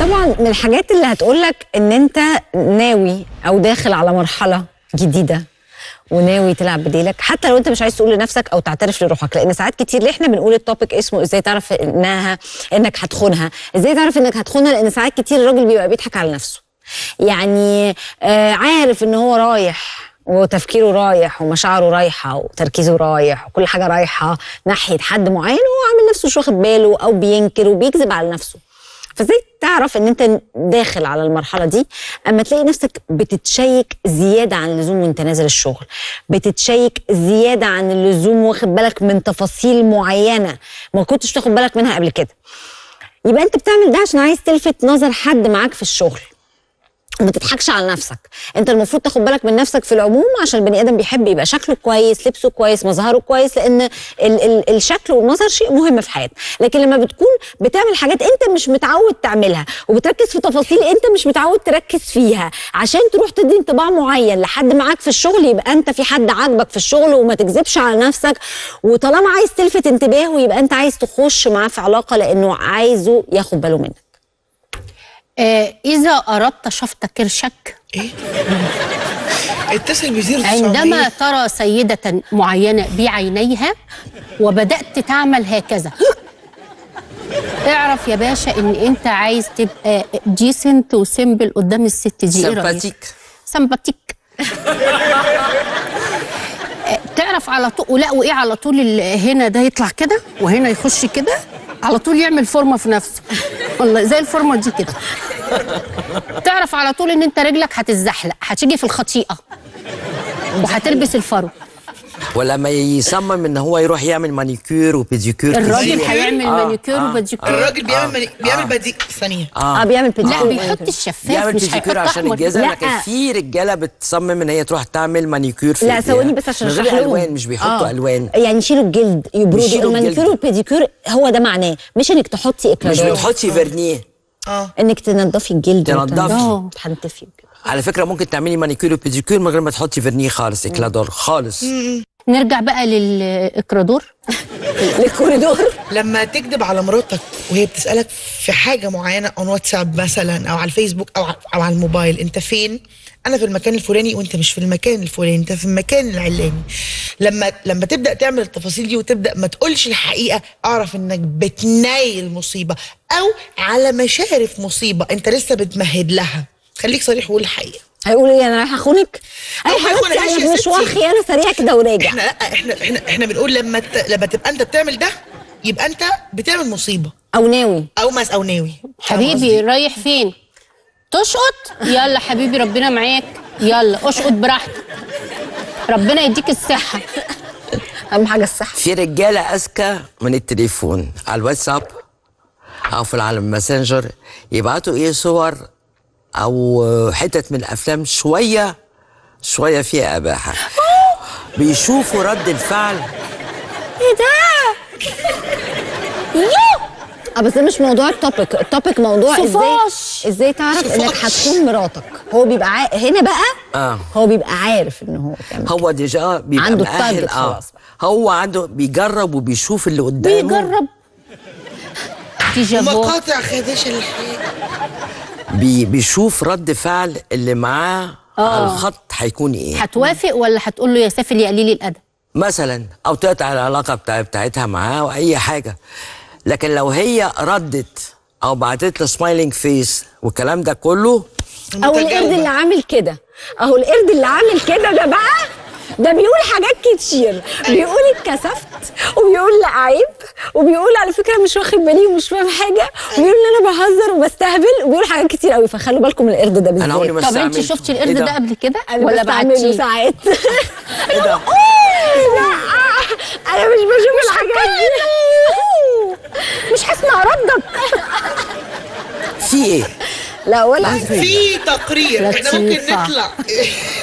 طبعا من الحاجات اللي هتقولك ان انت ناوي او داخل على مرحله جديده وناوي تلعب بديلك حتى لو انت مش عايز تقول لنفسك او تعترف لروحك لان ساعات كتير ليه احنا بنقول التوبيك اسمه ازاي تعرف انها انك هتخونها ازاي تعرف انك هتخونها لان ساعات كتير الراجل بيبقى بيضحك على نفسه يعني آه عارف ان هو رايح وتفكيره رايح ومشاعره رايحه وتركيزه رايح وكل حاجه رايحه ناحيه حد معين وهو عامل نفسه مش واخد باله او بينكر وبيكذب على نفسه فازاي تعرف ان انت داخل على المرحله دي اما تلاقي نفسك بتتشيك زياده عن اللزوم وانت نازل الشغل بتتشيك زياده عن اللزوم واخد بالك من تفاصيل معينه ما كنتش تاخد بالك منها قبل كده يبقى انت بتعمل ده عشان عايز تلفت نظر حد معاك في الشغل وما تضحكش على نفسك انت المفروض تاخد بالك من نفسك في العموم عشان البني ادم بيحب يبقى شكله كويس لبسه كويس مظهره كويس لان ال ال الشكل والمظهر شيء مهم في حياتك لكن لما بتكون بتعمل حاجات انت مش متعود تعملها وبتركز في تفاصيل انت مش متعود تركز فيها عشان تروح تدي انطباع معين لحد معاك في الشغل يبقى انت في حد عاجبك في الشغل وما تكذبش على نفسك وطالما عايز تلفت انتباهه يبقى انت عايز تخش معاه في علاقه لانه عايزه ياخد باله منك آه إذا أردت شفط كرشك ايه اتصل بزيرو عندما ترى سيدة معينة بعينيها وبدأت تعمل هكذا اعرف يا باشا ان انت عايز تبقى ديسنت وسيمبل قدام الست دي ايه رأيك؟ سمباتيك سمباتيك آه، تعرف على طول ولا وايه على طول ال- هنا ده يطلع كده وهنا يخش كده على طول يعمل فورمه في نفسه والله زي الفورمه دي كده تعرف على طول ان انت رجلك هتتزحلق هتيجي في الخطيئه وهتلبس الفرو ولما يصمم ان هو يروح يعمل مانيكير وبيديكير الراجل كتير. هيعمل آه، مانيكير آه، وباديكير الراجل بيعمل مني... بيعمل بديك ثانيه اه بيعمل لا بيديكير بيحط الشفاف بيعمل مش بيديكير هيحط عشان أحمر. الجزم لا. لكن في رجاله بتصمم ان هي تروح تعمل مانيكير في لا إيديها. ثواني بس عشان من اشرح غير لهم الوان مش بيحطوا آه. الوان يعني يشيلوا الجلد يبردوا بيشيلوا المانيكير الجلد. والبيديكير هو ده معناه مش انك تحطي مش اكرادات بتحطي فيرنيه اه انك تنضفي الجلد تنضفي. وتن- تحنتفي وكده على فكره ممكن تعملي مانيكير وبيديكير من غير ما تحطي فيرنيه خالص اكلادور خالص نرجع بقى للاكرادور الكوريدور لما تكذب على مراتك وهي بتسالك في حاجه معينه اون واتساب مثلا او على الفيسبوك او ع- او على الموبايل انت فين انا في المكان الفلاني وانت مش في المكان الفلاني انت في المكان العلاني لما لما تبدا تعمل التفاصيل دي وتبدا ما تقولش الحقيقه اعرف انك بتنيل مصيبه او على مشارف مصيبه انت لسه بتمهد لها خليك صريح وقول الحقيقه هيقول ايه انا رايحه اخونك اي أو هيخون حبيبتي عيش انا يا في مشوار ستي. خيانه سريع كده وراجع احنا لا احنا احنا احنا بنقول لما ت... لما تبقى انت بتعمل ده يبقى انت بتعمل مصيبه او ناوي او مس او ناوي فاهم حبيبي قصدي؟ رايح فين تشقط يلا حبيبي ربنا معاك يلا اشقط براحتك ربنا يديك الصحه اهم حاجه الصحه في رجاله اذكى من التليفون على الواتساب او في على الماسنجر يبعتوا ايه صور او حتت من الافلام شويه شويه فيها اباحه بيشوفوا رد الفعل ايه ده يو اه بس ده مش موضوع التوبيك التوبيك موضوع ازاي صفاش. ازاي تعرف انك هتكون مراتك هو بيبقى عا... هنا بقى آه. هو بيبقى عارف ان هو بيعمل هو ديجا بيبقى عنده مؤهل التارجت اه خلاص هو عنده بيجرب وبيشوف اللي قدامه بيجرب ديجافو مقاطع خادشه للحياه بي بيشوف رد فعل اللي معاه على الخط هيكون ايه هتوافق ولا هتقول له يا سافل يا قليل الادب مثلا او تقطع العلاقه بتاع بتاعتها معاه او اي حاجه لكن لو هي ردت او بعتت له سمايلينج فيس والكلام ده كله او القرد متجاوبة. اللي عامل كده اهو القرد اللي عامل كده ده بقى ده بيقول حاجات كتير بيقول اتكسفت وبيقول لا عيب وبيقول على فكره مش واخد بالي ومش فاهم حاجه وبيقول ان انا بهزر وبستهبل وبيقول حاجات كتير قوي فخلوا بالكم من القرد ده بالذات انا عمري ما طب انت استعملته. شفتي إيه القرد ده قبل كده انا ولا بستعمله بعتيه ساعات ايه ده لا انا مش بشوف الحاجات دي مش هسمع ردك في ايه لا ولا في تقرير احنا ممكن لطيفة. نطلع